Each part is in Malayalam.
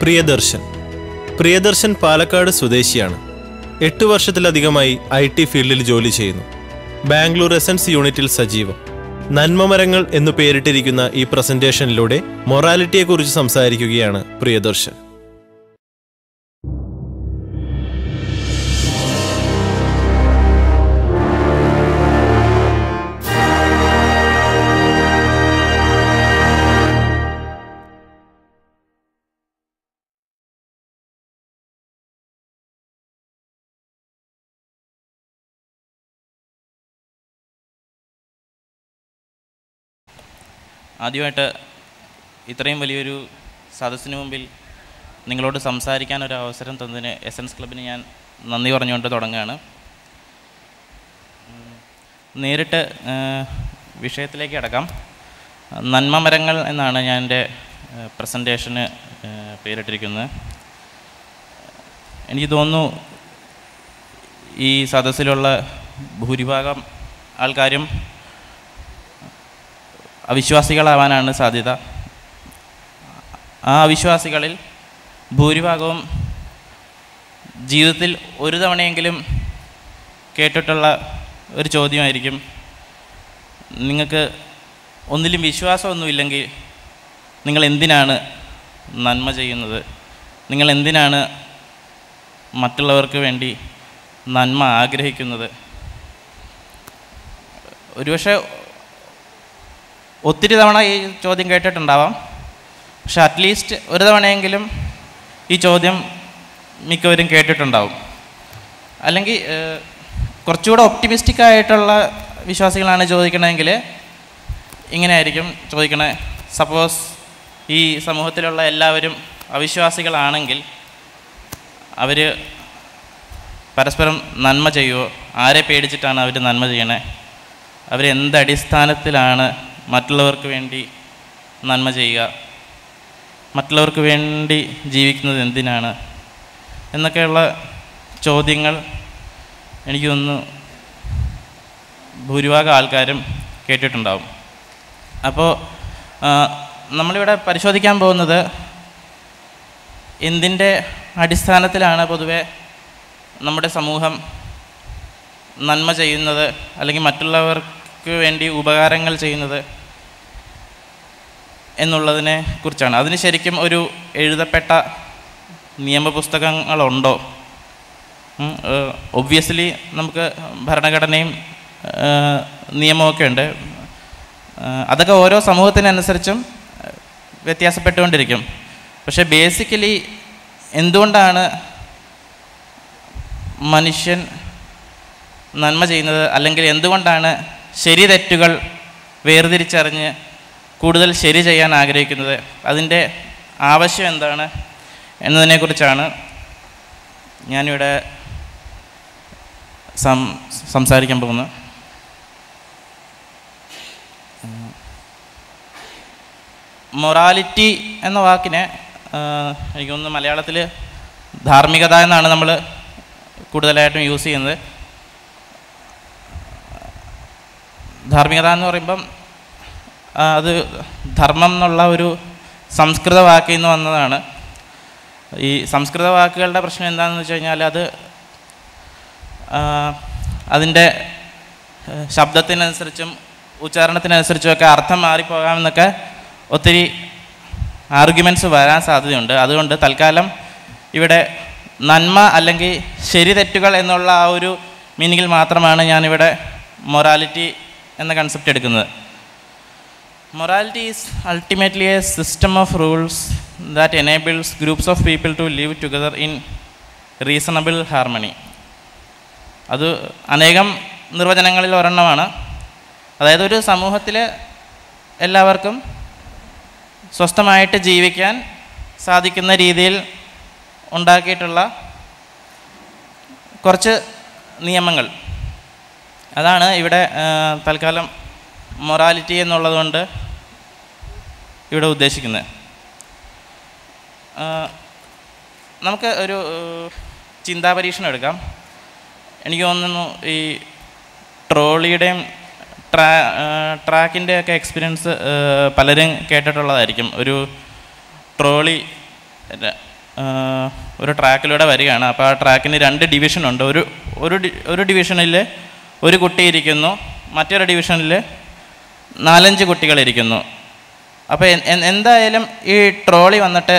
പ്രിയദർശൻ പ്രിയദർശൻ പാലക്കാട് സ്വദേശിയാണ് എട്ട് വർഷത്തിലധികമായി ഐ ടി ഫീൽഡിൽ ജോലി ചെയ്യുന്നു ബാംഗ്ലൂർ എസൻസ് യൂണിറ്റിൽ സജീവം നന്മമരങ്ങൾ എന്നു പേരിട്ടിരിക്കുന്ന ഈ പ്രസന്റേഷനിലൂടെ മൊറാലിറ്റിയെക്കുറിച്ച് സംസാരിക്കുകയാണ് പ്രിയദർശൻ ആദ്യമായിട്ട് ഇത്രയും വലിയൊരു സദസ്സിന് മുമ്പിൽ നിങ്ങളോട് സംസാരിക്കാൻ ഒരു അവസരം തന്നതിന് എസൻസ് ക്ലബിന് ഞാൻ നന്ദി പറഞ്ഞുകൊണ്ട് തുടങ്ങുകയാണ് ഉം, നേരിട്ട് ആ, വിഷയത്തിലേക്ക് കിടക്കാം നന്മ മരങ്ങൾ എന്നാണ് ഞാൻ എൻ്റെ പ്രസൻറ്റേഷന് പേരിട്ടിരിക്കുന്നത് എനിക്ക് തോന്നുന്നു ഈ സദസ്സിലുള്ള ഭൂരിഭാഗം ആൾക്കാരും അവിശ്വാസികളാവാനാണ് സാധ്യത ആ അവിശ്വാസികളിൽ ഭൂരിഭാഗവും ജീവിതത്തിൽ ഒരു തവണയെങ്കിലും കേട്ടിട്ടുള്ള ഒരു ചോദ്യമായിരിക്കും നിങ്ങൾക്ക് ഒന്നിലും വിശ്വാസമൊന്നുമില്ലെങ്കിൽ നിങ്ങൾ എന്തിനാണ് നന്മ ചെയ്യുന്നത് നിങ്ങൾ എന്തിനാണ് മറ്റുള്ളവർക്ക് വേണ്ടി നന്മ ആഗ്രഹിക്കുന്നത് ഒരുപക്ഷെ ഒത്തിരി തവണ ഈ ചോദ്യം കേട്ടിട്ടുണ്ടാവാം പക്ഷെ അറ്റ്ലീസ്റ്റ് ഒരു തവണയെങ്കിലും ഈ ചോദ്യം മിക്കവരും കേട്ടിട്ടുണ്ടാവും അല്ലെങ്കിൽ ഏഹ്, കുറച്ചുകൂടെ ഒപ്റ്റിമിസ്റ്റിക് ആയിട്ടുള്ള വിശ്വാസികളാണ് ചോദിക്കണമെങ്കിൽ ഇങ്ങനെ ആയിരിക്കും ചോദിക്കണേ സപ്പോസ് ഈ സമൂഹത്തിലുള്ള എല്ലാവരും അവിശ്വാസികളാണെങ്കിൽ അവർ പരസ്പരം നന്മ ചെയ്യുമോ ആരെ പേടിച്ചിട്ടാണ് അവർ നന്മ ചെയ്യണേ അവരെന്തടിസ്ഥാനത്തിലാണ് മറ്റുള്ളവർക്ക് വേണ്ടി നന്മ ചെയ്യുക മറ്റുള്ളവർക്ക് വേണ്ടി ജീവിക്കുന്നത് എന്തിനാണ് എന്നൊക്കെയുള്ള ചോദ്യങ്ങൾ എനിക്ക് തോന്നുന്നു ഭൂരിഭാഗം ആൾക്കാരും കേട്ടിട്ടുണ്ടാവും അപ്പോൾ ആ, നമ്മളിവിടെ പരിശോധിക്കാൻ പോകുന്നത് എന്തിൻ്റെ അടിസ്ഥാനത്തിലാണ് പൊതുവെ നമ്മുടെ സമൂഹം നന്മ ചെയ്യുന്നത് അല്ലെങ്കിൽ മറ്റുള്ളവർക്ക് വേണ്ടി ഉപകാരങ്ങൾ ചെയ്യുന്നത് എന്നുള്ളതിനെ കുറിച്ചാണ് അതിന് ശരിക്കും ഒരു എഴുതപ്പെട്ട നിയമപുസ്തകങ്ങളുണ്ടോ ഒബ്വിയസ്ലി നമുക്ക് ഭരണഘടനയും ഏഹ്, നിയമമൊക്കെ ഉണ്ട് ഏഹ്, അതൊക്കെ ഓരോ സമൂഹത്തിനനുസരിച്ചും വ്യത്യാസപ്പെട്ടുകൊണ്ടിരിക്കും പക്ഷേ ബേസിക്കലി എന്തുകൊണ്ടാണ് മനുഷ്യൻ നന്മ ചെയ്യുന്നത് അല്ലെങ്കിൽ എന്തുകൊണ്ടാണ് ശരി തെറ്റുകൾ വേർതിരിച്ചറിഞ്ഞ് കൂടുതൽ ശരി ചെയ്യാൻ ആഗ്രഹിക്കുന്നത് അതിൻ്റെ ആവശ്യം എന്താണ് എന്നതിനെക്കുറിച്ചാണ് ഞാനിവിടെ സം സംസാരിക്കാൻ പോകുന്നത് മൊറാലിറ്റി എന്ന വാക്കിനെ ആ, എനിക്ക് തോന്നുന്നു മലയാളത്തിൽ ധാർമ്മികത എന്നാണ് നമ്മൾ കൂടുതലായിട്ടും യൂസ് ചെയ്യുന്നത് ധാർമ്മികത എന്ന് പറയുമ്പം ആ, അത് ധർമ്മം എന്നുള്ള ഒരു സംസ്കൃത വാക്കിൽ നിന്ന് വന്നതാണ് ഈ സംസ്കൃത വാക്കുകളുടെ പ്രശ്നം എന്താണെന്ന് വെച്ച് കഴിഞ്ഞാൽ അത് ആ, അതിൻ്റെ ഏഹ്, ശബ്ദത്തിനനുസരിച്ചും ഉച്ചാരണത്തിനനുസരിച്ചും ഒക്കെ അർത്ഥം മാറിപ്പോകാമെന്നൊക്കെ ഒത്തിരി ആർഗ്യുമെൻറ്റ്സ് വരാൻ സാധ്യതയുണ്ട് അതുകൊണ്ട് തൽക്കാലം ഇവിടെ നന്മ അല്ലെങ്കിൽ ശരി തെറ്റുകൾ എന്നുള്ള ആ ഒരു മീനിങ്ങിൽ മാത്രമാണ് ഞാനിവിടെ മൊറാലിറ്റി എന്ന കൺസെപ്റ്റ് എടുക്കുന്നത് morality is ultimately a system of rules that enables groups of people to live together in reasonable harmony അത് അനേകം നിർവചനങ്ങളിൽ ഒരെണ്ണമാണ് അതായത് ഒരു സമൂഹത്തിൽ എല്ലാവർക്കും സ്വസ്ഥമായിട്ട് ജീവിക്കാൻ സാധിക്കുന്ന രീതിയിൽ ഉണ്ടാക്കിയിട്ടുള്ള കുറച്ച് നിയമങ്ങൾ അതാണ് ഇവിടെ ആ, തൽക്കാലം മൊറാലിറ്റി എന്നുള്ളതുകൊണ്ട് ഇവിടെ ഉദ്ദേശിക്കുന്നത് ആ, നമുക്ക് ഒരു ഏഹ്, ചിന്താപരീക്ഷണം എടുക്കാം എനിക്ക് തോന്നുന്നു ഈ ട്രോളിയുടെയും ട്രാ ട്രാക്കിൻ്റെ ഒക്കെ എക്സ്പീരിയൻസ് പലരും കേട്ടിട്ടുള്ളതായിരിക്കും ഒരു ട്രോളി ര- ആ, ഒരു ട്രാക്കിലൂടെ വരികയാണ് അപ്പോൾ ആ ട്രാക്കിന് രണ്ട് ഡിവിഷനുണ്ട് ഒരു ഒരു ഡി- ഒരു ഡിവിഷനിൽ ഒരു കുട്ടി ഇരിക്കുന്നു മറ്റൊരു ഡിവിഷനിൽ നാലഞ്ച് കുട്ടികളിരിക്കുന്നു അപ്പോൾ എ- എ- എന്തായാലും ഈ ട്രോളി വന്നിട്ട്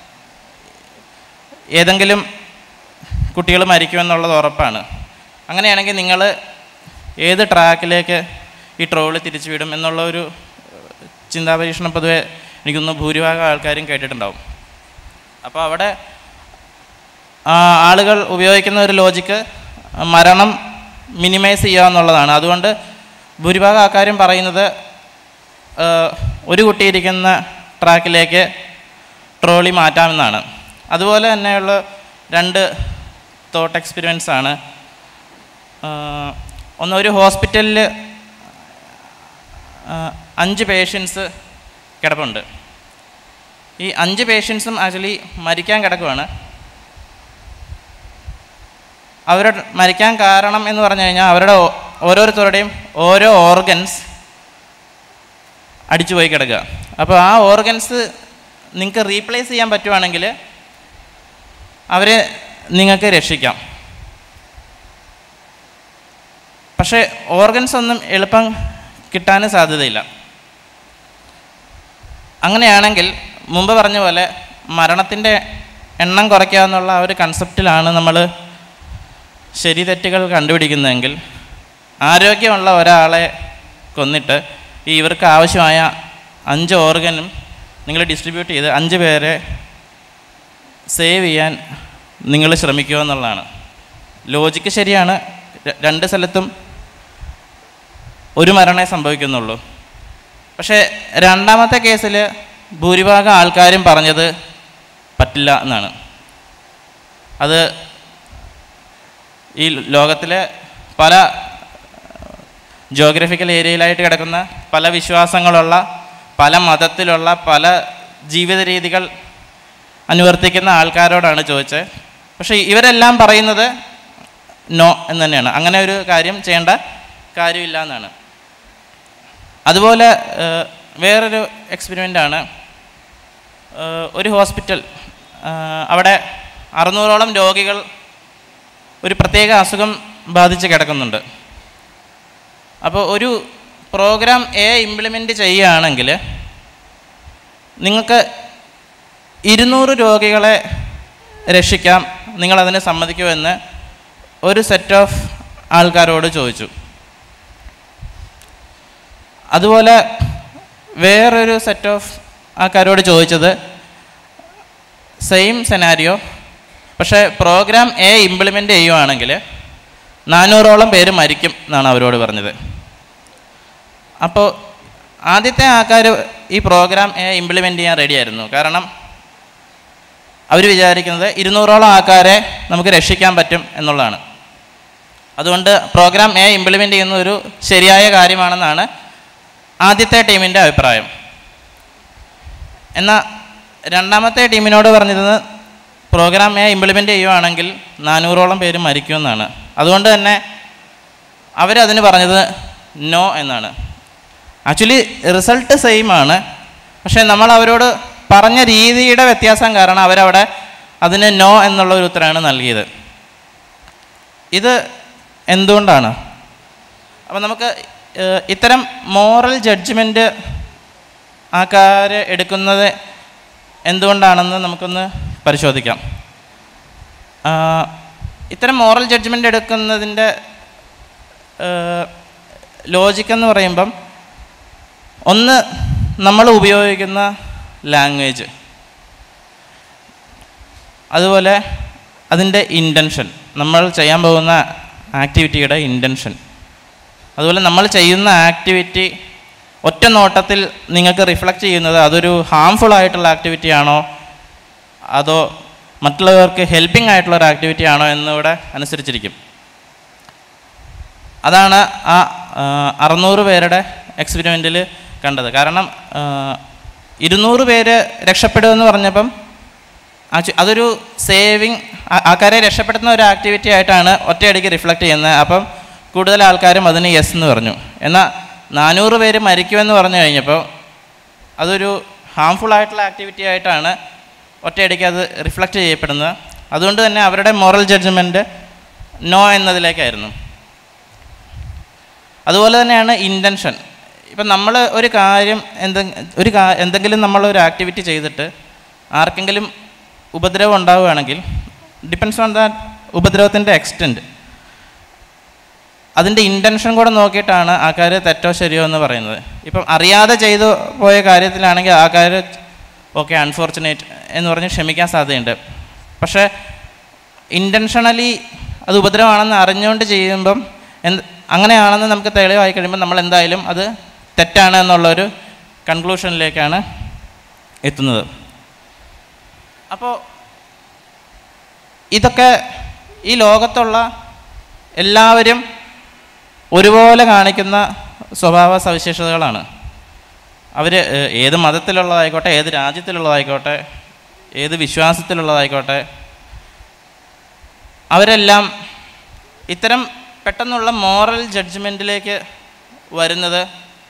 ഏതെങ്കിലും കുട്ടികൾ മരിക്കുമെന്നുള്ളത് ഉറപ്പാണ് അങ്ങനെയാണെങ്കിൽ നിങ്ങൾ ഏത് ട്രാക്കിലേക്ക് ഈ ട്രോളി തിരിച്ചു വിടും എന്നുള്ള ഒരു ചിന്താപരീക്ഷണം പൊതുവെ എനിക്കൊന്ന് ഭൂരിഭാഗം ആൾക്കാരും കേട്ടിട്ടുണ്ടാവും അപ്പോൾ അവിടെ ആ, ആളുകൾ ഉപയോഗിക്കുന്ന ഒരു ലോജിക്ക് മരണം മിനിമൈസ് ചെയ്യുക എന്നുള്ളതാണ് അതുകൊണ്ട് ഭൂരിഭാഗം ആൾക്കാരും പറയുന്നത് ആ, ഒരു കുട്ടി ഇരിക്കുന്ന ട്രാക്കിലേക്ക് ട്രോളി മാറ്റാമെന്നാണ് അതുപോലെ തന്നെയുള്ള രണ്ട് തോട്ട് എക്സ്പീരിയൻസ് ആണ് ആ, ഒന്ന് ഒരു ഹോസ്പിറ്റലിൽ അഞ്ച് പേഷ്യൻസ് കിടപ്പുണ്ട് ഈ അഞ്ച് പേഷ്യൻസും ആക്ച്വലി മരിക്കാൻ കിടക്കുവാണ് അവരുടെ മരിക്കാൻ കാരണം എന്ന് പറഞ്ഞു കഴിഞ്ഞാൽ അവരുടെ ഓ- ഓരോരുത്തരുടെയും ഓരോ ഓർഗൻസ് അടിച്ചു പോയി കിടക്കുക അപ്പോൾ ആ ഓർഗൻസ് നിങ്ങൾക്ക് റീപ്ലേസ് ചെയ്യാൻ പറ്റുവാണെങ്കിൽ അവരെ നിങ്ങൾക്ക് രക്ഷിക്കാം പക്ഷേ ഓർഗൻസ് ഒന്നും എളുപ്പം കിട്ടാനും സാധ്യതയില്ല അങ്ങനെയാണെങ്കിൽ മുമ്പ് പറഞ്ഞ പോലെ മരണത്തിൻ്റെ എണ്ണം കുറയ്ക്കാമെന്നുള്ള ആ ഒരു കൺസെപ്റ്റിലാണ് നമ്മൾ ശരി തെറ്റുകൾ കണ്ടുപിടിക്കുന്നതെങ്കിൽ ആരോഗ്യമുള്ള ഒരാളെ കൊന്നിട്ട് ഈ ഇവർക്ക് ആവശ്യമായ അഞ്ച് ഓർഗനും നിങ്ങൾ ഡിസ്ട്രിബ്യൂട്ട് ചെയ്ത് അഞ്ച് പേരെ സേവ് ചെയ്യാൻ നിങ്ങൾ ശ്രമിക്കുക എന്നുള്ളതാണ് ലോജിക്ക് ശരിയാണ് ര- രണ്ട് സ്ഥലത്തും ഒരു മരണമേ സംഭവിക്കുന്നുള്ളൂ പക്ഷേ രണ്ടാമത്തെ കേസിൽ ഭൂരിഭാഗം ആൾക്കാരും പറഞ്ഞത് പറ്റില്ല എന്നാണ് അത് ഈ ലോകത്തിലെ പല ജോഗ്രഫിക്കൽ ഏരിയയിലായിട്ട് കിടക്കുന്ന പല വിശ്വാസങ്ങളുള്ള പല മതത്തിലുള്ള പല ജീവിത രീതികൾ അനുവർത്തിക്കുന്ന ആൾക്കാരോടാണ് ചോദിച്ചത് പക്ഷേ ഇവരെല്ലാം പറയുന്നത് നോ എന്ന് തന്നെയാണ് അങ്ങനെ ഒരു കാര്യം ചെയ്യേണ്ട കാര്യമില്ല എന്നാണ് അതുപോലെ ഏഹ്, വേറൊരു എക്സ്പെരിമെൻ്റാണ് ഒരു ഹോസ്പിറ്റൽ ഏഹ്, അവിടെ അറുന്നൂറോളം രോഗികൾ ഒരു പ്രത്യേക അസുഖം ബാധിച്ച് കിടക്കുന്നുണ്ട് അപ്പോൾ ഒരു പ്രോഗ്രാം എ ഇംപ്ലിമെൻ്റ് ചെയ്യുകയാണെങ്കിൽ നിങ്ങൾക്ക് ഇരുന്നൂറ് രോഗികളെ രക്ഷിക്കാം നിങ്ങളതിന് സമ്മതിക്കുമെന്ന് ഒരു സെറ്റ് ഓഫ് ആൾക്കാരോട് ചോദിച്ചു അതുപോലെ വേറൊരു സെറ്റ് ഓഫ് ആൾക്കാരോട് ചോദിച്ചത് സെയിം സെനാരിയോ പക്ഷേ പ്രോഗ്രാം എ ഇംപ്ലിമെൻ്റ് ചെയ്യുവാണെങ്കിൽ നാനൂറോളം പേര് മരിക്കും എന്നാണ് അവരോട് പറഞ്ഞത് അപ്പോൾ ആദ്യത്തെ ആൾക്കാർ ഈ പ്രോഗ്രാം എ ഇംപ്ലിമെൻ്റ് ചെയ്യാൻ റെഡിയായിരുന്നു കാരണം അവർ വിചാരിക്കുന്നത് ഇരുന്നൂറോളം ആൾക്കാരെ നമുക്ക് രക്ഷിക്കാൻ പറ്റും എന്നുള്ളതാണ് അതുകൊണ്ട് പ്രോഗ്രാം എ ഇംപ്ലിമെൻ്റ് ചെയ്യുന്ന ഒരു ശരിയായ കാര്യമാണെന്നാണ് ആദ്യത്തെ ടീമിൻ്റെ അഭിപ്രായം എന്നാൽ രണ്ടാമത്തെ ടീമിനോട് പറഞ്ഞിരുന്നത് പ്രോഗ്രാം എ ഇംപ്ലിമെൻ്റ് ചെയ്യുവാണെങ്കിൽ നാനൂറോളം പേര് മരിക്കുമെന്നാണ് അതുകൊണ്ട് തന്നെ അവരതിന് പറഞ്ഞത് നോ എന്നാണ് ആക്ച്വലി റിസൾട്ട് സെയിം ആണ് പക്ഷേ നമ്മൾ അവരോട് പറഞ്ഞ രീതിയുടെ വ്യത്യാസം കാരണം അവരവിടെ അതിന് നോ എന്നുള്ള ഒരു ഉത്തരമാണ് നൽകിയത് ഇത് എന്തുകൊണ്ടാണ് അപ്പം നമുക്ക് ഏഹ്, ഇത്തരം മോറൽ ജഡ്ജ്മെൻറ്റ് ആൾക്കാർ എടുക്കുന്നത് എന്തുകൊണ്ടാണെന്ന് നമുക്കൊന്ന് പരിശോധിക്കാം ആ, ഇത്തരം മോറൽ ജഡ്ജ്മെൻ്റ് എടുക്കുന്നതിൻ്റെ ലോജിക്ക് എന്ന് പറയുമ്പം ഒന്ന് നമ്മൾ ഉപയോഗിക്കുന്ന ലാംഗ്വേജ് അതുപോലെ അതിൻ്റെ ഇൻറ്റൻഷൻ നമ്മൾ ചെയ്യാൻ പോകുന്ന ആക്ടിവിറ്റിയുടെ ഇൻറ്റൻഷൻ അതുപോലെ നമ്മൾ ചെയ്യുന്ന ആക്ടിവിറ്റി ഒറ്റ നോട്ടത്തിൽ നിങ്ങൾക്ക് റിഫ്ലക്റ്റ് ചെയ്യുന്നത് അതൊരു ഹാംഫുൾ ആയിട്ടുള്ള ആക്ടിവിറ്റി ആണോ അതോ മറ്റുള്ളവർക്ക് ഹെൽപ്പിംഗ് ആയിട്ടുള്ള ഒരു ആക്ടിവിറ്റി ആണോ എന്നിവിടെ അനുസരിച്ചിരിക്കും അതാണ് ആ ആ, അറുന്നൂറ് പേരുടെ എക്സ്പെരിമെൻറ്റിൽ കണ്ടത് കാരണം ആ, ഇരുന്നൂറ് പേര് രക്ഷപ്പെടുമെന്ന് പറഞ്ഞപ്പം ആക്ച്വ- അതൊരു സേവിങ് ആൾക്കാരെ രക്ഷപ്പെടുത്തുന്ന ഒരു ആക്ടിവിറ്റി ആയിട്ടാണ് ഒറ്റയടിക്ക് റിഫ്ലക്റ്റ് ചെയ്യുന്നത് അപ്പം കൂടുതൽ ആൾക്കാരും അതിന് യെസ് എന്ന് പറഞ്ഞു എന്നാൽ നാനൂറ് പേര് മരിക്കുമെന്ന് പറഞ്ഞു കഴിഞ്ഞപ്പോൾ അതൊരു ഹാംഫുൾ ആയിട്ടുള്ള ആക്ടിവിറ്റി ആയിട്ടാണ് ഒറ്റയടിക്ക് അത് റിഫ്ലക്റ്റ് ചെയ്യപ്പെടുന്നത് അതുകൊണ്ട് തന്നെ അവരുടെ മോറൽ ജഡ്ജ്മെൻറ്റ് നോ എന്നതിലേക്കായിരുന്നു അതുപോലെ തന്നെയാണ് ഇൻറ്റൻഷൻ ഇപ്പം നമ്മൾ ഒരു കാര്യം എന്തെ ഒരു കാ എന്തെങ്കിലും നമ്മൾ ഒരു ആക്ടിവിറ്റി ചെയ്തിട്ട് ആർക്കെങ്കിലും ഉപദ്രവം ഉണ്ടാവുകയാണെങ്കിൽ ഡിപ്പെൻസ് ഓൺ ദ ഉപദ്രവത്തിൻ്റെ എക്സ്റ്റെൻറ്റ് അതിൻ്റെ ഇൻറ്റൻഷൻ കൂടെ നോക്കിയിട്ടാണ് ആൾക്കാർ തെറ്റോ ശരിയോ എന്ന് പറയുന്നത് ഇപ്പം അറിയാതെ ചെയ്തു പോയ കാര്യത്തിലാണെങ്കിൽ ആൾക്കാർ ഓക്കെ അൺഫോർച്ചുനേറ്റ് എന്ന് പറഞ്ഞ് ക്ഷമിക്കാൻ സാധ്യതയുണ്ട് പക്ഷേ ഇൻറ്റൻഷണലി അത് ഉപദ്രവമാണെന്ന് അറിഞ്ഞുകൊണ്ട് ചെയ്യുമ്പം എന്ത് അങ്ങനെയാണെന്ന് നമുക്ക് തെളിവായി കഴിയുമ്പോൾ നമ്മൾ എന്തായാലും അത് തെറ്റാണ് എന്നുള്ളൊരു കൺക്ലൂഷനിലേക്കാണ് എത്തുന്നത് അപ്പോൾ ഇതൊക്കെ ഈ ലോകത്തുള്ള എല്ലാവരും ഒരുപോലെ കാണിക്കുന്ന സ്വഭാവ സവിശേഷതകളാണ് അവർ ഏത് മതത്തിലുള്ളതായിക്കോട്ടെ ഏത് രാജ്യത്തിലുള്ളതായിക്കോട്ടെ ഏത് വിശ്വാസത്തിലുള്ളതായിക്കോട്ടെ അവരെല്ലാം ഇത്തരം പെട്ടെന്നുള്ള മോറൽ ജഡ്ജ്മെൻറ്റിലേക്ക് വരുന്നത്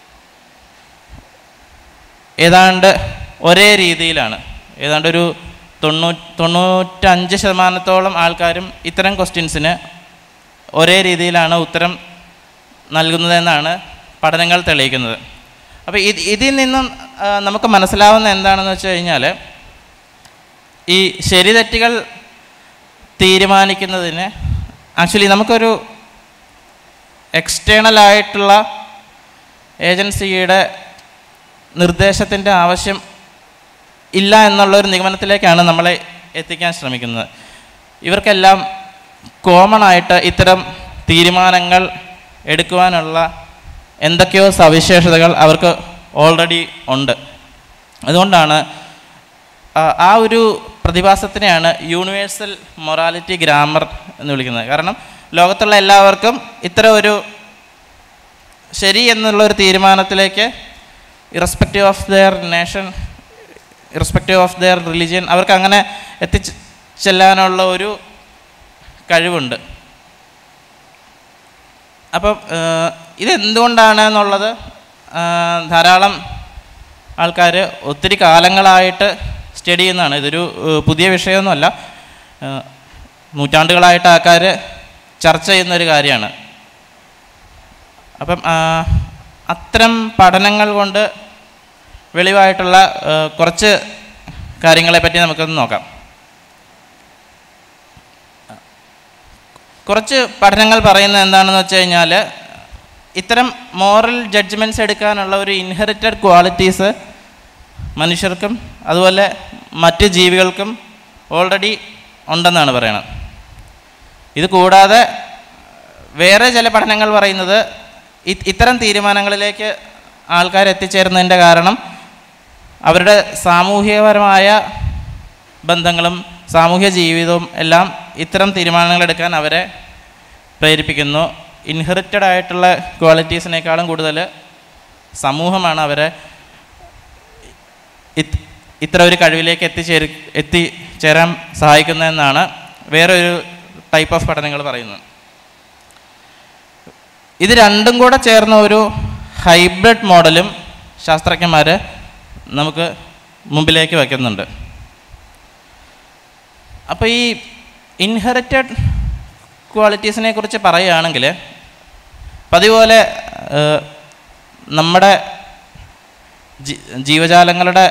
ഏതാണ്ട് ഒരേ രീതിയിലാണ് ഏതാണ്ട് ഒരു തൊണ്ണൂ തൊണ്ണൂറ്റഞ്ച് ശതമാനത്തോളം ആൾക്കാരും ഇത്തരം ക്വസ്റ്റ്യൻസിന് ഒരേ രീതിയിലാണ് ഉത്തരം നൽകുന്നതെന്നാണ് പഠനങ്ങൾ തെളിയിക്കുന്നത് അപ്പോൾ ഇത് ഇതിൽ നിന്നും ആ, നമുക്ക് മനസ്സിലാവുന്ന എന്താണെന്ന് വെച്ച് കഴിഞ്ഞാൽ ഈ ശരി തെറ്റുകൾ തീരുമാനിക്കുന്നതിന് ആക്ച്വലി നമുക്കൊരു എക്സ്റ്റേണൽ ആയിട്ടുള്ള ഏജൻസിയുടെ നിർദ്ദേശത്തിൻ്റെ ആവശ്യം ഇല്ല എന്നുള്ളൊരു നിഗമനത്തിലേക്കാണ് നമ്മളെ എത്തിക്കാൻ ശ്രമിക്കുന്നത് ഇവർക്കെല്ലാം കോമൺ ആയിട്ട് ഇത്തരം തീരുമാനങ്ങൾ എടുക്കുവാനുള്ള എന്തൊക്കെയോ സവിശേഷതകൾ അവർക്ക് ഓൾറെഡി ഉണ്ട് അതുകൊണ്ടാണ് ആ, ആ ഒരു പ്രതിഭാസത്തിനെയാണ് യൂണിവേഴ്സൽ മൊറാലിറ്റി ഗ്രാമർ എന്ന് വിളിക്കുന്നത് കാരണം ലോകത്തുള്ള എല്ലാവർക്കും ഇത്തരം ഒരു ശരി എന്നുള്ള ഒരു തീരുമാനത്തിലേക്ക് irrespective of their nation irrespective of their religion അവർക്ക് അങ്ങനെ എത്തിച്ച് ചെല്ലാനുള്ള ഒരു കഴിവുണ്ട് അപ്പം ഏഹ്, ഇതെന്തുകൊണ്ടാണ് എന്നുള്ളത് ഏഹ്, ധാരാളം ആൾക്കാർ ഒത്തിരി കാലങ്ങളായിട്ട് സ്റ്റഡി ചെയ്യുന്നതാണ് ഇതൊരു ഏഹ്, പുതിയ വിഷയമൊന്നുമല്ല ഏഹ്, നൂറ്റാണ്ടുകളായിട്ട് ആൾക്കാർ ചർച്ച ചെയ്യുന്ന ഒരു കാര്യമാണ് അപ്പം ആ, അത്തരം പഠനങ്ങൾ കൊണ്ട് വെളിവായിട്ടുള്ള ഏഹ്, കുറച്ച് കാര്യങ്ങളെ പറ്റി നമുക്കൊന്ന് നോക്കാം കുറച്ച് പഠനങ്ങൾ പറയുന്നത് എന്താണെന്ന് വെച്ച് കഴിഞ്ഞാൽ ഇത്തരം മോറൽ ജഡ്ജ്മെൻറ്റ്സ് എടുക്കാനുള്ള ഒരു ഇൻഹെറിറ്റഡ് ക്വാളിറ്റീസ് മനുഷ്യർക്കും അതുപോലെ മറ്റ് ജീവികൾക്കും ഓൾറെഡി ഉണ്ടെന്നാണ് പറയണത് ഇത് കൂടാതെ വേറെ ചില പഠനങ്ങൾ പറയുന്നത് ഇ- ഇത്തരം തീരുമാനങ്ങളിലേക്ക് ആൾക്കാർ എത്തിച്ചേരുന്നതിൻ്റെ കാരണം അവരുടെ സാമൂഹികപരമായ ബന്ധങ്ങളും സാമൂഹ്യ ജീവിതവും എല്ലാം ഇത്തരം തീരുമാനങ്ങൾ എടുക്കാൻ അവരെ പ്രേരിപ്പിക്കുന്നു ഇൻഹെറിറ്റഡ് ആയിട്ടുള്ള ക്വാളിറ്റീസിനേക്കാളും കൂടുതൽ സമൂഹമാണ് അവരെ ഇത് ഇത്ര ഒരു കഴിവിലേക്ക് എത്തിച്ചേരി എത്തിച്ചേരാൻ സഹായിക്കുന്നതെന്നാണ് വേറൊരു ടൈപ്പ് ഓഫ് പഠനങ്ങൾ പറയുന്നത് ഇത് രണ്ടും കൂടെ ചേർന്ന ഒരു ഹൈബ്രിഡ് മോഡലും ശാസ്ത്രജ്ഞന്മാർ നമുക്ക് മുമ്പിലേക്ക് വയ്ക്കുന്നുണ്ട് അപ്പോൾ ഈ ഇൻഹെറിറ്റഡ് ക്വാളിറ്റീസിനെ കുറിച്ച് പറയുകയാണെങ്കിൽ പതിപോലെ ഏഹ്, നമ്മുടെ ജി- ജീവജാലങ്ങളുടെ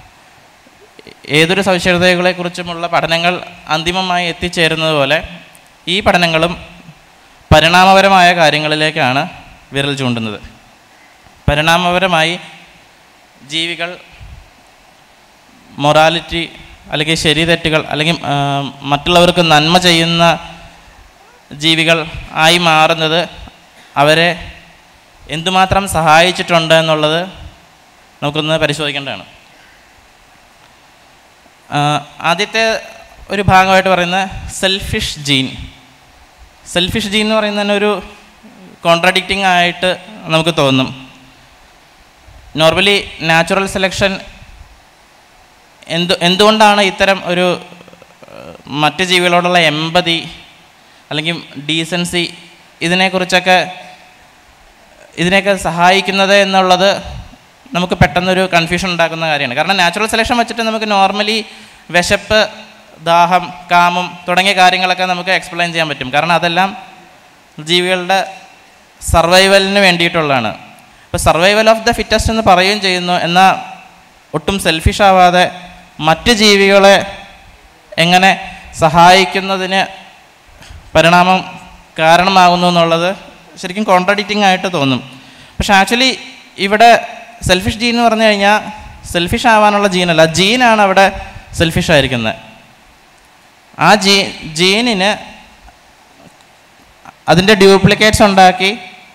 ഏതൊരു സവിശേഷതകളെക്കുറിച്ചുമുള്ള പഠനങ്ങൾ അന്തിമമായി എത്തിച്ചേരുന്നത് പോലെ ഈ പഠനങ്ങളും പരിണാമപരമായ കാര്യങ്ങളിലേക്കാണ് വിരൽ ചൂണ്ടുന്നത് പരിണാമപരമായി ജീവികൾ മൊറാലിറ്റി അല്ലെങ്കിൽ ശരി തെറ്റുകൾ അല്ലെങ്കിൽ ആ, മറ്റുള്ളവർക്ക് നന്മ ചെയ്യുന്ന ജീവികൾ ആയി മാറുന്നത് അവരെ എന്തുമാത്രം സഹായിച്ചിട്ടുണ്ട് എന്നുള്ളത് നമുക്കൊന്ന് പരിശോധിക്കേണ്ടതാണ് ആ, ആദ്യത്തെ ഒരു ഭാഗമായിട്ട് പറയുന്ന സെൽഫിഷ് ജീൻ സെൽഫിഷ് ജീൻ എന്ന് പറയുന്നതിന് ഒരു കോൺട്രഡിക്റ്റിംഗ് ആയിട്ട് നമുക്ക് തോന്നും നോർമലി നാച്ചുറൽ സെലക്ഷൻ എന്ത് എന്തുകൊണ്ടാണ് ഇത്തരം ഒരു ഏഹ്, മറ്റ് ജീവികളോടുള്ള എമ്പതി അല്ലെങ്കിൽ ഡീസൻസി ഇതിനെക്കുറിച്ചൊക്കെ ഇതിനെയൊക്കെ സഹായിക്കുന്നത് എന്നുള്ളത് നമുക്ക് പെട്ടെന്നൊരു കൺഫ്യൂഷൻ ഉണ്ടാക്കുന്ന കാര്യമാണ് കാരണം നാച്ചുറൽ സെലക്ഷൻ വെച്ചിട്ട് നമുക്ക് നോർമലി വിശപ്പ് ദാഹം കാമം തുടങ്ങിയ കാര്യങ്ങളൊക്കെ നമുക്ക് എക്സ്പ്ലെയിൻ ചെയ്യാൻ പറ്റും കാരണം അതെല്ലാം ജീവികളുടെ സർവൈവലിന് വേണ്ടിയിട്ടുള്ളതാണ് ഇപ്പോൾ സർവൈവൽ ഓഫ് ദ ഫിറ്റസ്റ്റ് എന്ന് പറയുകയും ചെയ്യുന്നു എന്നാൽ ഒട്ടും സെൽഫിഷ് ആവാതെ മറ്റ് ജീവികളെ എങ്ങനെ സഹായിക്കുന്നതിന് പരിണാമം കാരണമാകുന്നു എന്നുള്ളത് ശരിക്കും കോൺട്രഡിക്റ്റിംഗ് ആയിട്ട് തോന്നും പക്ഷെ ആക്ച്വലി ഇവിടെ സെൽഫിഷ് ജീൻ എന്ന് പറഞ്ഞു കഴിഞ്ഞാൽ സെൽഫിഷ് ആവാനുള്ള ജീനല്ല ജീനാണ് അവിടെ സെൽഫിഷ് ആയിരിക്കുന്നത് ആ ജീ ജീനിന് അതിൻ്റെ ഡ്യൂപ്ലിക്കേറ്റ്സ് ഉണ്ടാക്കി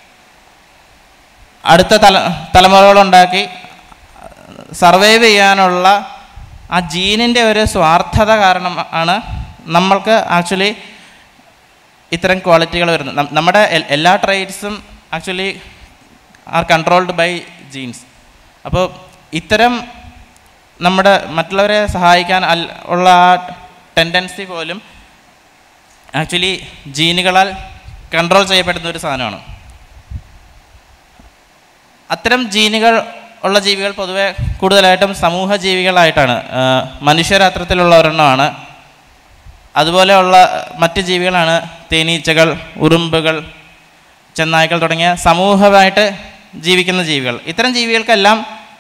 അടുത്ത തല തലമുറകളുണ്ടാക്കി സർവൈവ് ചെയ്യാനുള്ള ആ ജീനിൻ്റെ ഒരു സ്വാർത്ഥത കാരണം ആണ് നമ്മൾക്ക് ആക്ച്വലി ഇത്തരം ക്വാളിറ്റികൾ വരുന്നത് നം- നമ്മുടെ എൽ- എല്ലാ ട്രേഡ്സും actually are controlled by genes അപ്പോൾ ഇത്തരം നമ്മുടെ മറ്റുള്ളവരെ സഹായിക്കാൻ അൽ ഉള്ള ആ ടെൻഡൻസി പോലും ആക്ച്വലി ജീനുകളാൽ കൺട്രോൾ ചെയ്യപ്പെടുന്ന ഒരു സാധനമാണ് അത്തരം ജീനുകൾ ഉള്ള ജീവികൾ പൊതുവെ കൂടുതലായിട്ടും സമൂഹ ജീവികളായിട്ടാണ് ആ, മനുഷ്യർ അത്തരത്തിലുള്ള ഒരെണ്ണമാണ് അതുപോലെയുള്ള മറ്റ് ജീവികളാണ് തേനീച്ചകൾ ഉറുമ്പുകൾ ചെന്നായ്ക്കൾ തുടങ്ങിയ സമൂഹമായിട്ട് ജീവിക്കുന്ന ജീവികൾ ഇത്തരം ജീവികൾക്കെല്ലാം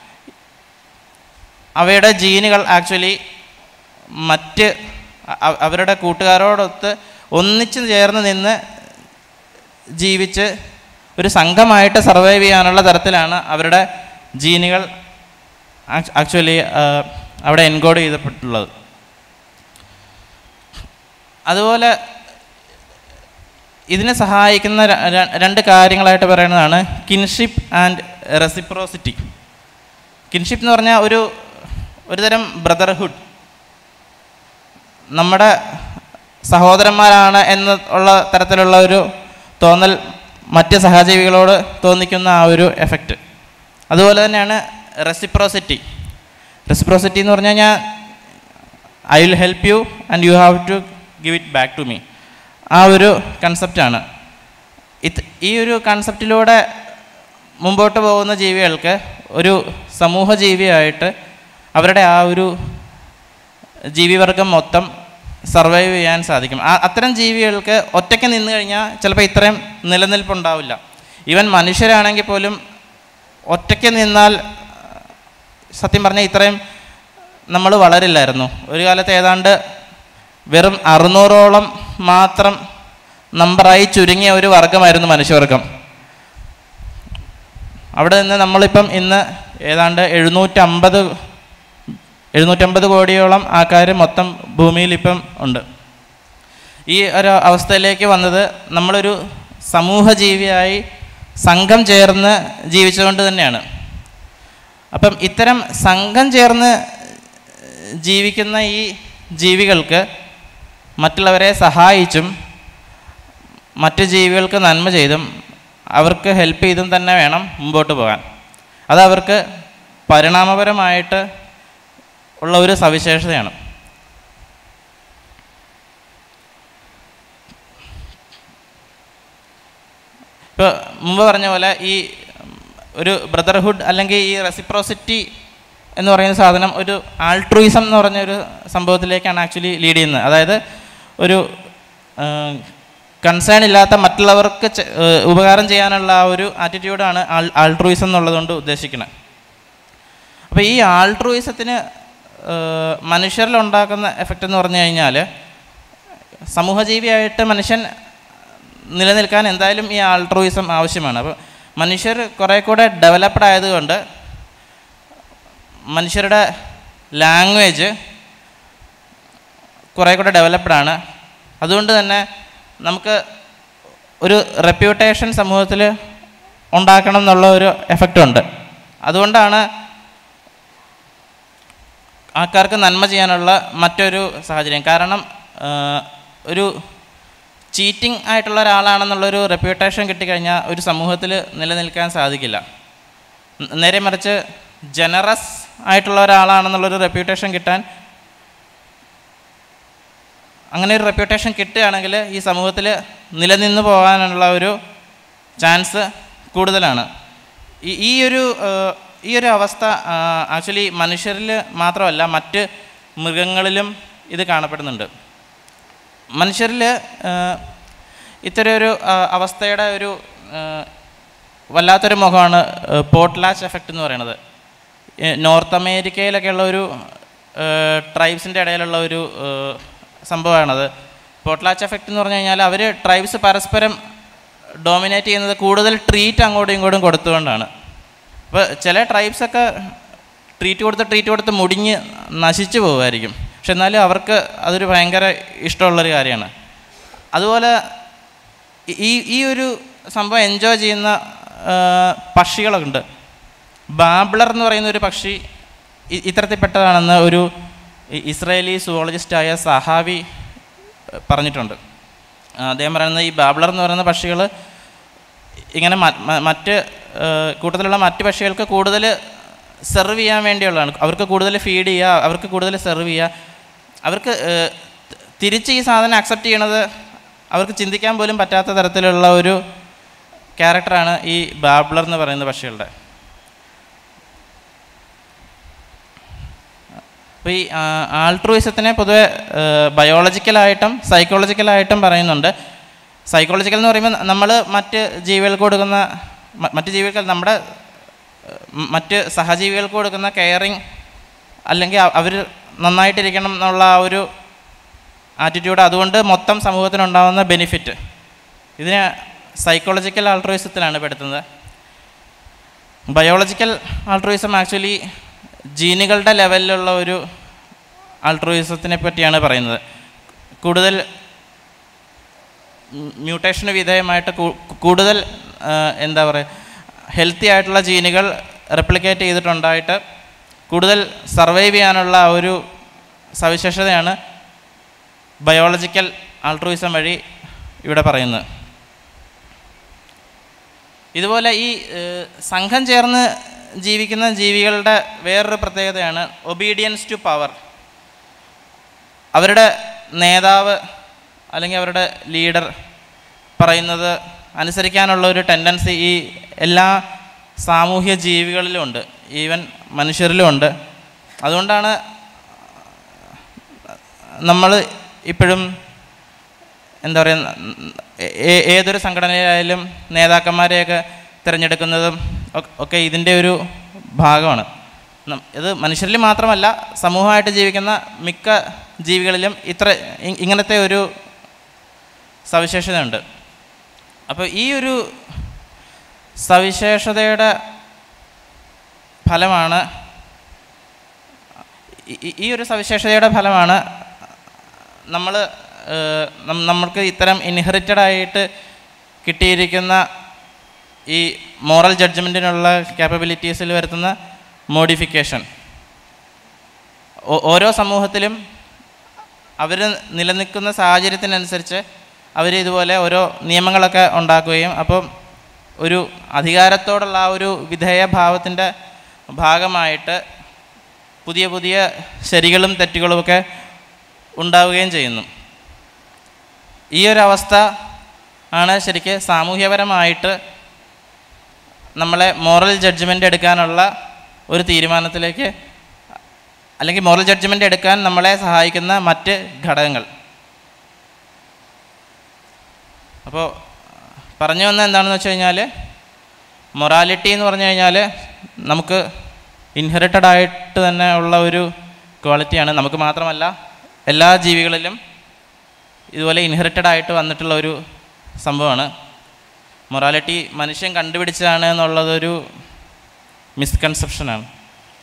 അവയുടെ ജീനുകൾ ആക്ച്വലി മറ്റ് അ- അവരുടെ കൂട്ടുകാരോടൊത്ത് ഒന്നിച്ച് ചേർന്ന് നിന്ന് ജീവിച്ച് ഒരു സംഘമായിട്ട് സർവൈവ് ചെയ്യാനുള്ള തരത്തിലാണ് അവരുടെ ജീനുകൾ ആക്ച്വലി അവിടെ എൻകോഡ് ചെയ്തപ്പെട്ടുള്ളത് അതുപോലെ ഇതിനെ സഹായിക്കുന്ന ര- ര- രണ്ട് കാര്യങ്ങളായിട്ട് പറയുന്നതാണ് കിൻഷിപ്പ് ആൻഡ് റെസിപ്രോസിറ്റി കിൻഷിപ്പ് എന്ന് പറഞ്ഞാൽ ഒരു ഒരുതരം ബ്രദർഹുഡ് നമ്മുടെ സഹോദരന്മാരാണ് എന്ന് ഉള്ള തരത്തിലുള്ള ഒരു തോന്നൽ മറ്റ് സഹജീവികളോട് തോന്നിക്കുന്ന ആ ഒരു എഫക്റ്റ് അതുപോലെ തന്നെയാണ് റെസിപ്രോസിറ്റി റെസിപ്രോസിറ്റി എന്ന് പറഞ്ഞു കഴിഞ്ഞാൽ I will help you and you have to give it back to me ആ ഒരു കൺസെപ്റ്റാണ് ഇത് ഈ ഒരു കൺസെപ്റ്റിലൂടെ മുമ്പോട്ട് പോകുന്ന ജീവികൾക്ക് ഒരു സമൂഹ ജീവിയായിട്ട് അവരുടെ ആ ഒരു ജീവിവർഗം മൊത്തം സർവൈവ് ചെയ്യാൻ സാധിക്കും ആ അത്തരം ജീവികൾക്ക് ഒറ്റയ്ക്ക് നിന്ന് കഴിഞ്ഞാൽ ചിലപ്പോൾ ഇത്രയും നിലനിൽപ്പുണ്ടാവില്ല ഈവൻ മനുഷ്യരാണെങ്കിൽ പോലും ഒറ്റയ്ക്ക് നിന്നാൽ സത്യം പറഞ്ഞാൽ ഇത്രയും നമ്മൾ വളരില്ലായിരുന്നു ഒരു കാലത്ത് ഏതാണ്ട് വെറും അറുന്നൂറോളം മാത്രം നമ്പറായി ചുരുങ്ങിയ ഒരു വർഗമായിരുന്നു മനുഷ്യവർഗം അവിടെ നിന്ന് നമ്മളിപ്പം ഇന്ന് ഏതാണ്ട് എഴുന്നൂറ്റമ്പത് എഴുന്നൂറ്റമ്പത് കോടിയോളം ആൾക്കാർ മൊത്തം ഭൂമിയിൽ ഇപ്പം ഉണ്ട് ഈ ഒരു അവസ്ഥയിലേക്ക് വന്നത് നമ്മളൊരു സമൂഹ ജീവിയായി സംഘം ചേർന്ന് ജീവിച്ചുകൊണ്ട് തന്നെയാണ് അപ്പം ഇത്തരം സംഘം ചേർന്ന് ജീവിക്കുന്ന ഈ ജീവികൾക്ക് മറ്റുള്ളവരെ സഹായിച്ചും മറ്റ് ജീവികൾക്ക് നന്മ ചെയ്തും അവർക്ക് ഹെൽപ്പ് ചെയ്തും തന്നെ വേണം മുമ്പോട്ട് പോകാൻ അത് അവർക്ക് പരിണാമപരമായിട്ട് ഉള്ള ഒരു സവിശേഷതയാണ് ഇപ്പോൾ മുമ്പ് പറഞ്ഞ പോലെ ഈ ഒരു ബ്രദർഹുഡ് അല്ലെങ്കിൽ ഈ റെസിപ്രോസിറ്റി എന്ന് പറയുന്ന സാധനം ഒരു ആൾട്രൂയിസം എന്ന് പറഞ്ഞ ഒരു സംഭവത്തിലേക്കാണ് ആക്ച്വലി ലീഡ് ചെയ്യുന്നത് അതായത് ഒരു കൺസേൺ ഇല്ലാത്ത മറ്റുള്ളവർക്ക് ചെ- ഏഹ് ഉപകാരം ചെയ്യാനുള്ള ആ ഒരു ആറ്റിറ്റ്യൂഡാണ് ആൾ ആൾട്രൂയിസം എന്നുള്ളതുകൊണ്ട് ഉദ്ദേശിക്കുന്നത് അപ്പോൾ ഈ ആൾട്രൂയിസത്തിന് മനുഷ്യരിലുണ്ടാക്കുന്ന എഫക്റ്റ് എന്ന് പറഞ്ഞു കഴിഞ്ഞാൽ സമൂഹജീവിയായിട്ട് മനുഷ്യൻ നിലനിൽക്കാൻ എന്തായാലും ഈ ആൾട്രൂയിസം ആവശ്യമാണ് അപ്പോൾ മനുഷ്യർ കുറേ കൂടെ ഡെവലപ്ഡ് ആയതുകൊണ്ട് മനുഷ്യരുടെ ലാംഗ്വേജ് കുറേ കൂടെ ഡെവലപ്ഡ് ആണ് അതുകൊണ്ട് തന്നെ നമുക്ക് ഒരു റെപ്യൂട്ടേഷൻ സമൂഹത്തിൽ ഉണ്ടാക്കണം എന്നുള്ള ഒരു എഫക്റ്റ് ഉണ്ട് അതുകൊണ്ടാണ് ആൾക്കാർക്ക് നന്മ ചെയ്യാനുള്ള മറ്റൊരു സാഹചര്യം കാരണം ആ, ഒരു ചീറ്റിംഗ് ആയിട്ടുള്ള ഒരാളാണെന്നുള്ളൊരു റെപ്യൂട്ടേഷൻ കിട്ടിക്കഴിഞ്ഞാൽ ഒരു സമൂഹത്തിൽ നിലനിൽക്കാൻ സാധിക്കില്ല ന- നേരെ മറിച്ച് ജനറസ് ആയിട്ടുള്ള ഒരാളാണെന്നുള്ളൊരു റെപ്യൂട്ടേഷൻ കിട്ടാൻ അങ്ങനെ ഒരു റെപ്യൂട്ടേഷൻ കിട്ടുകയാണെങ്കിൽ ഈ സമൂഹത്തിൽ നിലനിന്ന് പോകാനുള്ള ഒരു ചാൻസ് കൂടുതലാണ് ഈ ഈ ഒരു ഏഹ്, ഈ ഒരു അവസ്ഥ ആക്ച്വലി മനുഷ്യരിൽ മാത്രമല്ല മറ്റ് മൃഗങ്ങളിലും ഇത് കാണപ്പെടുന്നുണ്ട് മനുഷ്യരിൽ ഇത്തരം ഒരു ആ, അവസ്ഥയുടെ ഒരു ആ, വല്ലാത്തൊരു മുഖമാണ് പോട്ട്ലാച്ച് എഫക്റ്റ് എന്ന് പറയുന്നത് ഏ, നോർത്ത് അമേരിക്കയിലൊക്കെയുള്ള ഒരു ട്രൈബ്സിൻ്റെ ഇടയിലുള്ള ഒരു ആ, സംഭവമാണത് പോട്ട്ലാച്ച് എഫക്റ്റ് എന്ന് പറഞ്ഞു കഴിഞ്ഞാൽ അവർ ട്രൈബ്സ് പരസ്പരം ഡോമിനേറ്റ് ചെയ്യുന്നത് കൂടുതൽ ട്രീറ്റ് അങ്ങോട്ടും ഇങ്ങോട്ടും കൊടുത്തുകൊണ്ടാണ് അപ്പോൾ ചില ട്രൈബ്സൊക്കെ ട്രീറ്റ് കൊടുത്ത് ട്രീറ്റ് കൊടുത്ത് മുടിഞ്ഞ് നശിച്ചു പോകുമായിരിക്കും പക്ഷെ എന്നാലും അവർക്ക് അതൊരു ഭയങ്കര ഇഷ്ടമുള്ളൊരു കാര്യമാണ് അതുപോലെ ഈ ഈ ഒരു സംഭവം എൻജോയ് ചെയ്യുന്ന ആ, പക്ഷികളുണ്ട് ബാബ്ലർ എന്ന് പറയുന്ന ഒരു പക്ഷി ഇ- ഇത്തരത്തിൽപ്പെട്ടതാണെന്ന് ഒരു ഇ- ഇസ്രായേലി സുവോളജിസ്റ്റായ സഹാവി ഏഹ്, പറഞ്ഞിട്ടുണ്ട് ആ, അദ്ദേഹം പറയുന്നത് ഈ ബാബ്ലർ എന്ന് പറയുന്ന പക്ഷികൾ ഇങ്ങനെ മ- മ- മറ്റ് ഏഹ്, കൂട്ടത്തിലുള്ള മറ്റ് പക്ഷികൾക്ക് കൂടുതൽ സെർവ് ചെയ്യാൻ വേണ്ടിയുള്ളതാണ് അവർക്ക് കൂടുതൽ ഫീഡ് ചെയ്യുക അവർക്ക് കൂടുതൽ സെർവ് ചെയ്യുക അവർക്ക് ഏഹ്, തി- തിരിച്ച് ഈ സാധനം അക്സെപ്റ്റ് ചെയ്യണത് അവർക്ക് ചിന്തിക്കാൻ പോലും പറ്റാത്ത തരത്തിലുള്ള ഒരു ക്യാരക്ടറാണ് ഈ ബാബ്ലർ എന്ന് പറയുന്ന പക്ഷികളുടെ അപ്പോൾ ഈ ആൾട്രൂയിസത്തിനെ പൊതുവെ ബയോളജിക്കലായിട്ടും സൈക്കോളജിക്കലായിട്ടും പറയുന്നുണ്ട് സൈക്കോളജിക്കൽ എന്ന് പറയുമ്പോൾ നമ്മൾ മറ്റ് ജീവികൾക്ക് കൊടുക്കുന്ന മ- മറ്റ് ജീവികൾക്ക് നമ്മുടെ ഏഹ്, മറ്റ് സഹജീവികൾക്ക് കൊടുക്കുന്ന കെയറിങ് അല്ലെങ്കിൽ അവർ നന്നായിട്ടിരിക്കണം എന്നുള്ള ആ ഒരു ആറ്റിറ്റ്യൂഡ് അതുകൊണ്ട് മൊത്തം സമൂഹത്തിനുണ്ടാകുന്ന ബെനിഫിറ്റ് ഇതിനെ സൈക്കോളജിക്കൽ ആൾട്രൂയിസത്തിലാണ് പെടുത്തുന്നത് ബയോളജിക്കൽ ആൾട്രൂയിസം ആക്ച്വലി ജീനുകളുടെ ലെവലിലുള്ള ഒരു ആൾട്രൂയിസത്തിനെ പറ്റിയാണ് പറയുന്നത് കൂടുതൽ മ്യൂട്ടേഷന് വിധേയമായിട്ട് കൂ- കൂടുതൽ ആ, എന്താ പറയുക ഹെൽത്തി ആയിട്ടുള്ള ജീനുകൾ റെപ്ലിക്കേറ്റ് ചെയ്തിട്ടുണ്ടായിട്ട് കൂടുതൽ സർവൈവ് ചെയ്യാനുള്ള ആ ഒരു സവിശേഷതയാണ് ബയോളജിക്കൽ ആൾട്രൂയിസം വഴി ഇവിടെ പറയുന്നത് ഇതുപോലെ ഈ ഏഹ്, സംഘം ചേർന്ന് ജീവിക്കുന്ന ജീവികളുടെ വേറൊരു പ്രത്യേകതയാണ് ഒബീഡിയൻസ് ടു പവർ അവരുടെ നേതാവ് അല്ലെങ്കിൽ അവരുടെ ലീഡർ പറയുന്നത് അനുസരിക്കാനുള്ള ഒരു ടെൻഡൻസി ഈ എല്ലാ സാമൂഹ്യ ജീവികളിലും ഉണ്ട് ഈവൻ മനുഷ്യരിലും ഉണ്ട് അതുകൊണ്ടാണ് നമ്മൾ ഇപ്പോഴും എന്താ പറയുക ഏ- ഏതൊരു സംഘടനയിലായാലും നേതാക്കന്മാരെയൊക്കെ തിരഞ്ഞെടുക്കുന്നതും ഒക്കെ- ഒക്കെ ഇതിൻ്റെ ഒരു ഭാഗമാണ് നം- ഇത് മനുഷ്യരിൽ മാത്രമല്ല സമൂഹമായിട്ട് ജീവിക്കുന്ന മിക്ക ജീവികളിലും ഇത്ര ഇ- ഇങ്ങനത്തെ ഒരു സവിശേഷതയുണ്ട് അപ്പോൾ ഈ ഒരു സവിശേഷതയുടെ ഫലമാണ് ഈ- ഈ- ഈ ഒരു സവിശേഷതയുടെ ഫലമാണ് നമ്മൾ നമ്മൾക്ക് ഇത്തരം ഇൻഹെറിറ്റഡ് ആയിട്ട് കിട്ടിയിരിക്കുന്ന ഈ മോറൽ ജഡ്ജ്മെൻറ്റിനുള്ള ക്യാപ്പബിലിറ്റീസിൽ വരുത്തുന്ന മോഡിഫിക്കേഷൻ ഓരോ സമൂഹത്തിലും അവർ നിലനിൽക്കുന്ന സാഹചര്യത്തിനനുസരിച്ച് അവർ ഇതുപോലെ ഓരോ നിയമങ്ങളൊക്കെ ഉണ്ടാക്കുകയും അപ്പം ഒരു അധികാരത്തോടുള്ള ആ ഒരു വിധേയഭാവത്തിൻ്റെ ഭാഗമായിട്ട് പുതിയ പുതിയ ശരികളും തെറ്റുകളുമൊക്കെ ഉണ്ടാവുകയും ചെയ്യുന്നു ഈ ഒരു അവസ്ഥ ആണ് ശരിക്ക് സാമൂഹ്യപരമായിട്ട് നമ്മളെ മോറൽ ജഡ്ജ്മെൻ്റ് എടുക്കാനുള്ള ഒരു തീരുമാനത്തിലേക്ക് അല്ലെങ്കിൽ മോറൽ ജഡ്ജ്മെൻ്റ് എടുക്കാൻ നമ്മളെ സഹായിക്കുന്ന മറ്റ് ഘടകങ്ങൾ അപ്പോൾ പറഞ്ഞു വന്ന എന്താണെന്ന് വെച്ച് കഴിഞ്ഞാൽ മൊറാലിറ്റി എന്ന് പറഞ്ഞു കഴിഞ്ഞാൽ നമുക്ക് ഇൻഹെറിറ്റഡ് ആയിട്ട് തന്നെ ഉള്ള ഒരു ക്വാളിറ്റിയാണ് നമുക്ക് മാത്രമല്ല എല്ലാ ജീവികളിലും ഇതുപോലെ ഇൻഹെറിറ്റഡ് ആയിട്ട് വന്നിട്ടുള്ള ഒരു സംഭവമാണ് മൊറാലിറ്റി മനുഷ്യൻ കണ്ടുപിടിച്ചതാണ് എന്നുള്ളതൊരു മിസ്കൺസെപ്ഷനാണ്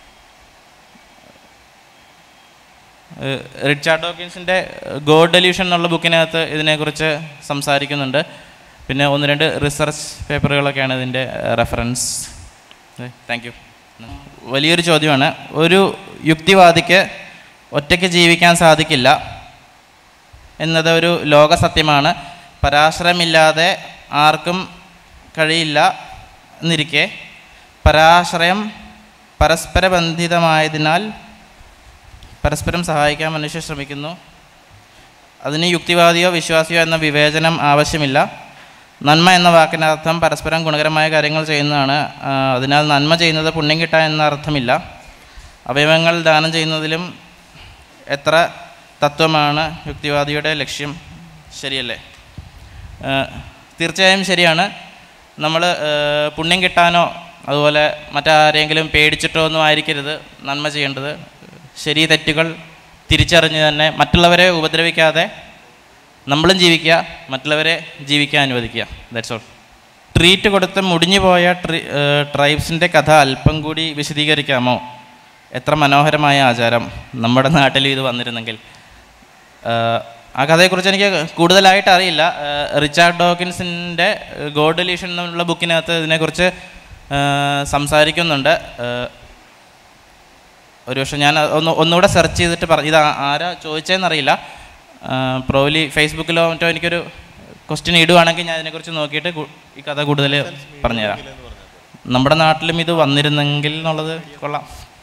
ഏഹ് റിച്ചാർഡ് ഡോക്കിൻസിൻ്റെ ഗോഡ് ഡെല്യൂഷൻ എന്നുള്ള ബുക്കിനകത്ത് ഇതിനെക്കുറിച്ച് സംസാരിക്കുന്നുണ്ട് പിന്നെ ഒന്ന് രണ്ട് റിസർച്ച് പേപ്പറുകളൊക്കെയാണ് ഇതിൻ്റെ റെഫറൻസ് താങ്ക് യു വലിയൊരു ചോദ്യമാണ് ഒരു യുക്തിവാദിക്ക് ഒറ്റയ്ക്ക് ജീവിക്കാൻ സാധിക്കില്ല എന്നത് ഒരു ലോക സത്യമാണ് പരാശ്രയമില്ലാതെ ആർക്കും കഴിയില്ല എന്നിരിക്കെ പരാശ്രയം പരസ്പര ബന്ധിതമായതിനാൽ പരസ്പരം സഹായിക്കാൻ മനുഷ്യർ ശ്രമിക്കുന്നു അതിന് യുക്തിവാദിയോ വിശ്വാസിയോ എന്ന വിവേചനം ആവശ്യമില്ല നന്മ എന്ന വാക്കിനർത്ഥം പരസ്പരം ഗുണകരമായ കാര്യങ്ങൾ ചെയ്യുന്നതാണ് ആ, അതിനാൽ നന്മ ചെയ്യുന്നത് പുണ്യം കിട്ടാൻ എന്ന അർത്ഥമില്ല അവയവങ്ങൾ ദാനം ചെയ്യുന്നതിലും എത്ര തത്വമാണ് യുക്തിവാദിയുടെ ലക്ഷ്യം ശരിയല്ലേ ഏഹ് തീർച്ചയായും ശരിയാണ് നമ്മൾ പുണ്യം കിട്ടാനോ അതുപോലെ മറ്റാരെങ്കിലും പേടിച്ചിട്ടോ ഒന്നും ആയിരിക്കരുത് നന്മ ചെയ്യേണ്ടത് ശരി തെറ്റുകൾ തിരിച്ചറിഞ്ഞ് തന്നെ മറ്റുള്ളവരെ ഉപദ്രവിക്കാതെ നമ്മളും ജീവിക്കുക മറ്റുള്ളവരെ ജീവിക്കാൻ അനുവദിക്കുക ദാറ്റ്സ് ഓൾ ട്രീറ്റ് കൊടുത്ത് മുടിഞ്ഞു പോയ ട്രി ട്രൈബ്സിൻ്റെ കഥ അല്പം കൂടി വിശദീകരിക്കാമോ എത്ര മനോഹരമായ ആചാരം നമ്മുടെ നാട്ടിലും ഇത് വന്നിരുന്നെങ്കിൽ ആഹ് ആ കഥയെക്കുറിച്ച് എനിക്ക് കൂടുതലായിട്ട് അറിയില്ല ആഹ് റിച്ചാർഡ് ഡോക്കിൻസിൻ്റെ ഗോഡ് ഡെലീഷൻ എന്നുള്ള ബുക്കിനകത്ത് ഇതിനെക്കുറിച്ച് ആഹ് സംസാരിക്കുന്നുണ്ട് ആഹ് ഒരു പക്ഷേ ഞാൻ ഒന്ന് ഒന്നുകൂടെ സെർച്ച് ചെയ്തിട്ട് പറ ഇത് ആ- ആരാ ചോദിച്ചതെന്നറിയില്ല പ്രോലി ഫേസ്ബുക്കിലോ മറ്റോ എനിക്കൊരു ക്വസ്റ്റ്യൻ ഇടുവാണെങ്കിൽ ഞാൻ ഇതിനെക്കുറിച്ച് നോക്കിയിട്ട് കു- ഈ കഥ കൂടുതൽ പറഞ്ഞുതരാം നമ്മുടെ നാട്ടിലും ഇത് വന്നിരുന്നെങ്കിൽ എന്നുള്ളത് കൊള്ളാം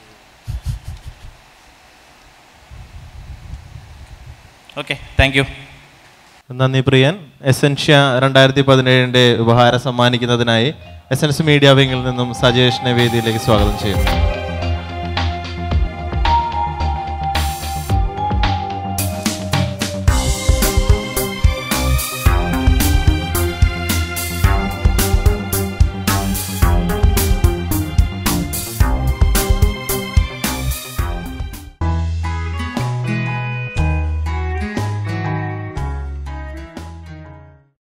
ഓക്കെ താങ്ക് യു നന്ദി പ്രിയൻ എസൻഷ്യ രണ്ടായിരത്തി പതിനേഴിൻ്റെ ഉപഹാരം സമ്മാനിക്കുന്നതിനായി എസൻസ് മീഡിയ വിങ്ങിൽ നിന്നും സജേഷിനെ വേദിയിലേക്ക് സ്വാഗതം ചെയ്യുന്നു